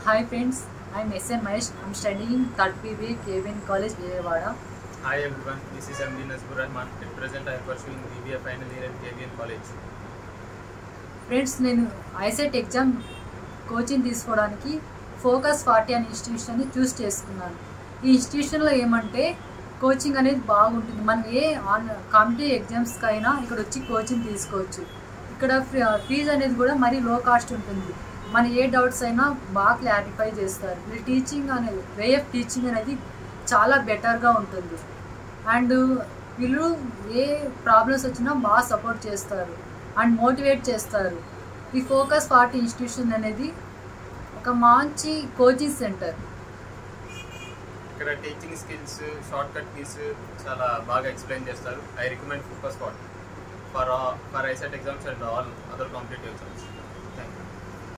Hi friends, I'm SN Mahesh. I'm studying 3rd PB KVN College, Vijayawada. Hi everyone, this is MD Nazbur Rahman. At present, I am pursuing BBA final year at KVN College. Friends నేను ICET exam coaching తీసుకోవడానికి focus forty అనే ఇన్స్టిట్యూషన్ని చూస్ చేసుకున్నాను ఈ ఇన్స్టిట్యూషన్లో ఏమంటే coaching అనేది బాగుంటుంది మనం ఏ ఆన్ కాంపిటేటివ్ ఎగ్జామ్స్కి అయినా ఇక్కడ వచ్చి కోచింగ్ తీసుకోవచ్చు ఇక్కడ ఫీజు అనేది కూడా మరీ లో కాస్ట్ ఉంటుంది మన ఏ డౌట్స్ అయినా బాగా క్లారిఫై చేస్తారు వీళ్ళు టీచింగ్ అనేది వే ఆఫ్ టీచింగ్ అనేది చాలా బెటర్గా ఉంటుంది అండ్ వీళ్ళు ఏ ప్రాబ్లమ్స్ వచ్చినా బాగా సపోర్ట్ చేస్తారు అండ్ మోటివేట్ చేస్తారు ఈ ఫోకస్ పార్టీ ఇన్స్టిట్యూషన్ అనేది ఒక మంచి కోచింగ్ సెంటర్ ఇక్కడ teaching skills short cut keys చాలా బాగా ఎక్స్ప్లెయిన్ చేస్తారు I recommend focus far for for ICET exams and all other competitive exams